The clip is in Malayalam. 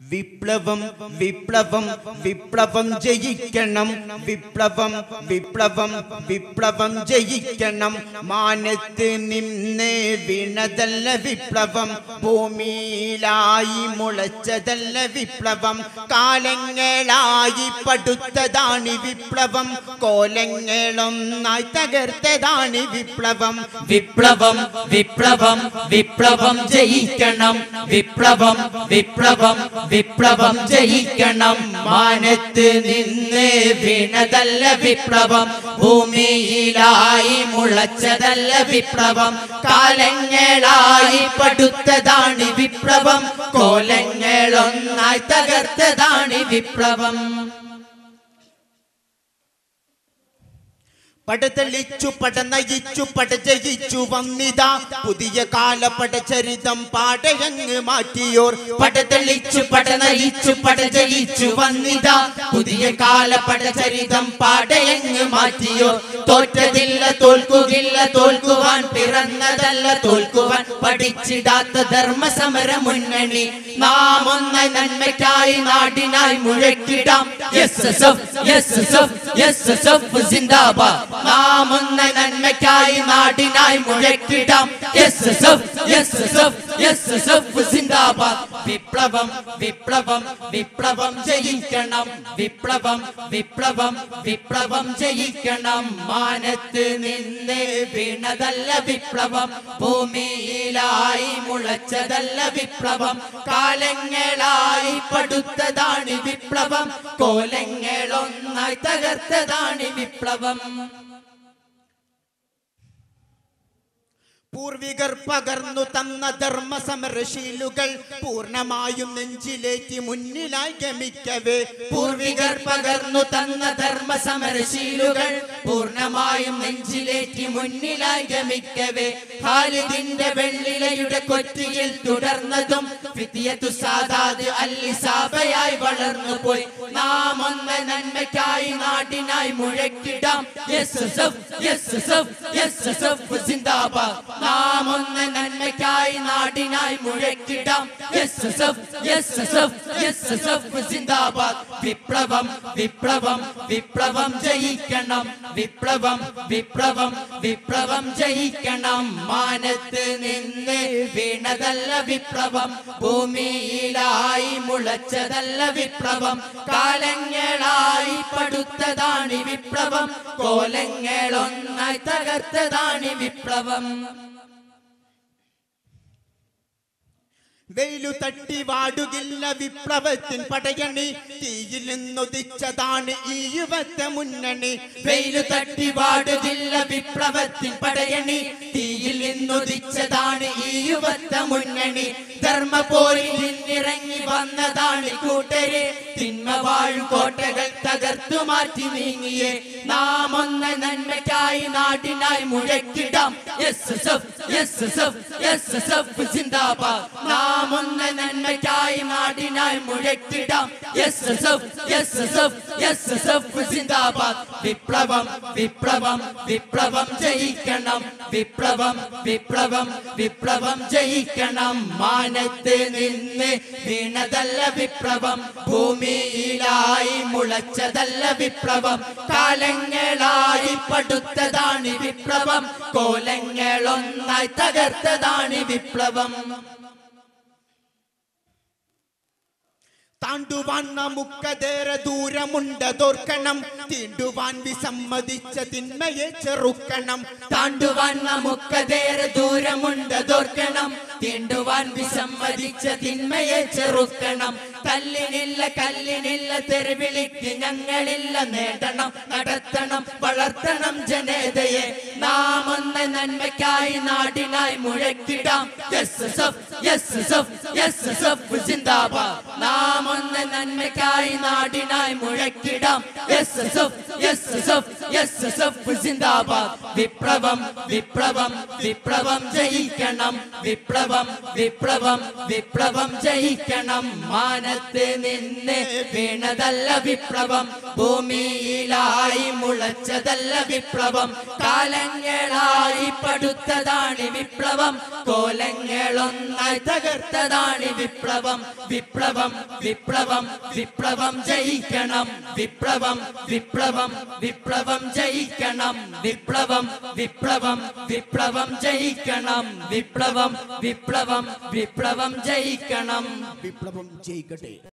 വിപ്ലവം വിപ്ലവം വിപ്ലവം ജയിക്കണം വിപ്ലവം വിപ്ലവം വിപ്ലവം ജയിക്കണം മാനത്ത് നിന്ന് വീണതല്ല വിപ്ലവം ഭൂമിയിലായി മുളച്ചതല്ല വിപ്ലവം കാലങ്ങളായി പടുത്തതാണ് വിപ്ലവം കോലങ്ങളൊന്നായി തകർത്തതാണ് വിപ്ലവം വിപ്ലവം വിപ്ലവം വിപ്ലവം ജയിക്കണം വിപ്ലവം വിപ്ലവം വിപ്ലവം ജയിക്കണം മാനത്ത് നിന്ന് വീണതല്ല വിപ്ലവം ഭൂമിയിലായി മുളച്ചതല്ല വിപ്ലവം കാലങ്ങളായി പടുത്തതാണ് വിപ്ലവം കോലങ്ങളൊന്നായി തകർത്തതാണ് വിപ്ലവം പടതെളിച്ചു പടനയിച്ചു പടജയിച്ചു വന്നിതാ പുതിയ കാല പടചരിതം പാടയങ്ങ് മാറ്റിയോർ പടതെളിച്ചു പടനയിച്ചു പടജയിച്ചു വന്നിതാ പുതിയ കാല പടചരിതം പാടയങ്ങ് മാറ്റിയോ തോറ്റതില്ല തോൽക്കുകില്ല തോൽക്കുവാൻ പിറന്നതല്ല തോൽക്കുവാൻ പഠിച്ചിടാത്ത ധർമ്മസമര മുന്നണി നാം ഒന്ന നന്മയ്ക്കായി നാടിനായി മുഴക്കിടാം S S F S S F S S F സിന്ദാബാദ് നാം ഒന്ന നന്മയ്ക്കായി നാടിനായി മുഴക്കിടാം S S F S S F S S F സിന്ദാബാദ് വിപ്ലവം വിപ്ലവം വിപ്ലവം ജയിക്കണം വിപ്ലവം വിപ്ലവം വിപ്ലവം ജയിക്കണം മാനത്ത് നിന്ന് വീണതല്ല വിപ്ലവം ഭൂമിയിലായി മുളച്ചതല്ല വിപ്ലവം കാലങ്ങളായി പടുത്തതാണ് വിപ്ലവം കോലങ്ങളൊന്നായി തകർത്തതാണ് വിപ്ലവം പൂർവികർ പകർന്നു തന്ന ധർമ്മ സമരശീലുകൾ പൂർണ്ണമായും നെഞ്ചിലേറ്റി മുന്നിലായി ഗമിക്കവേ പൂർവികർ പകർന്നു തന്ന ധർമ്മ സമരശീലുകൾ പൂർണ്ണമായും നെഞ്ചിലേറ്റി മുന്നിലായി ഗമിക്കവേ ഖാലിദിന്റെ വെള്ളിലയുടെ കൊറ്റിയിൽ തുടർന്നതും ഫിത്തിയത്തു സാദാദ് അല്ലിസാബയായി വളർന്നു പോയി നാം ഒന്ന നന്മയ്ക്കായി നാടിനായി മുഴക്കിടാം S S F S S F S S F സിന്ദാബാദ് നാം ഒന്ന നന്മയ്ക്കായി നാടിനായി മുഴക്കിടാം S S F S S F S S F സിന്ദാബാദ് വിപ്ലവം വിപ്ലവം വിപ്ലവം ജയിക്കണം വിപ്ലവം വിപ്ലവം വിപ്ലവം ജയിക്കണം മാനത്ത് നിന്ന് വീണതല്ല വിപ്ലവം ഭൂമിയിലായി മുളച്ചതല്ല വിപ്ലവം കാലങ്ങളായി പടുത്തതാണ് വിപ്ലവം കോലങ്ങളൊന്നായി തകർത്തതാണ് വിപ്ലവം വെയിലു തട്ടി വാടുകില്ല വിപ്ലവത്തിൻ പടയണി തീയിൽ നിന്നുദിച്ചതാണ് ഈ യുവത്ത മുന്നണി വെയിലു തട്ടി വാടുകില്ല വിപ്ലവത്തിൻ പടയണി തീയിൽ നിന്നുദിച്ചതാണ് ഈ യുവത്ത മുന്നണി ധർമ്മപോരിൽ നിന്നിറങ്ങി വന്നതാണ് കൂട്ടരെ തിന്മ വാഴും കോട്ടകൾ തകർത്തു മാറ്റി നീങ്ങിയേ നാം ഒന്ന നന്മയ്ക്കായി നാടിനായി മുഴക്കിടാം S S F S S F S S F സിന്ദാബാദ് നാം ഒന്ന നന്മയ്ക്കായി നാടിനായി മുഴക്കിടാം S S F S S F S S F സിന്ദാബാദ് വിപ്ലവം വിപ്ലവം വിപ്ലവം ജയിക്കണം വിപ്ലവം വിപ്ലവം വിപ്ലവം ജയിക്കണം മാനത്ത് നിന്ന് വീണതല്ല വിപ്ലവം ഭൂമിയിലായി മുളച്ചതല്ല വിപ്ലവം കാലങ്ങളായി പടുത്തതാണ് വിപ്ലവം കോലങ്ങളൊന്നായി തകർത്തതാണ് വിപ്ലവം താണ്ടുവാൻ നമുക്കതേറെ ദൂരമുണ്ട് തോർക്കണം തീണ്ടുവാൻ വിസമ്മതിച്ച തിന്മയെ ചെറുക്കണം താണ്ടുവാൻ നമുക്കതേറെ ദൂരമുണ്ട് തോർക്കണം തീണ്ടുവാൻ വിസമ്മതിച്ച തിന്മയെ ചെറുക്കണം കല്ലിനില്ല കല്ലിനില്ല തെരുവിളിക്ക് ഞങ്ങളില്ല നേടണം നടത്തണം വളർത്തണം ജനതയെ നാം ഒന്ന നന്മയ്ക്കായി നാടിനായി മുഴക്കിടാം S S F S S F S S F സിന്ദാബാദ് നാം ഒന്ന നന്മയ്ക്കായി നാടിനായി മുഴക്കിടാം S S F S S F S S F സിന്ദാബാദ് വിപ്ലവം വിപ്ലവം വിപ്ലവം ജയിക്കണം വിപ്ലവം വിപ്ലവം വിപ്ലവം ജയിക്കണം മാനത്ത് നിന്ന് വീണതല്ല വിപ്ലവം ഭൂമിയിലായി മുളച്ചതല്ല വിപ്ലവം കാലങ്ങളായി പടുത്തതാണ് വിപ്ലവം കോലങ്ങളൊന്നായി തകർത്തതാണ് വിപ്ലവം വിപ്ലവം വിപ്ലവം വിപ്ലവം ജയിക്കണം വിപ്ലവം വിപ്ലവം വിപ്ലവം ജയിക്കണം വിപ്ലവം വിപ്ലവം വിപ്ലവം ജയിക്കണം വിപ്ലവം വിപ്ലവം വിപ്ലവം ജയിക്കണം വിപ്ലവം ജയിക്കട്ടെ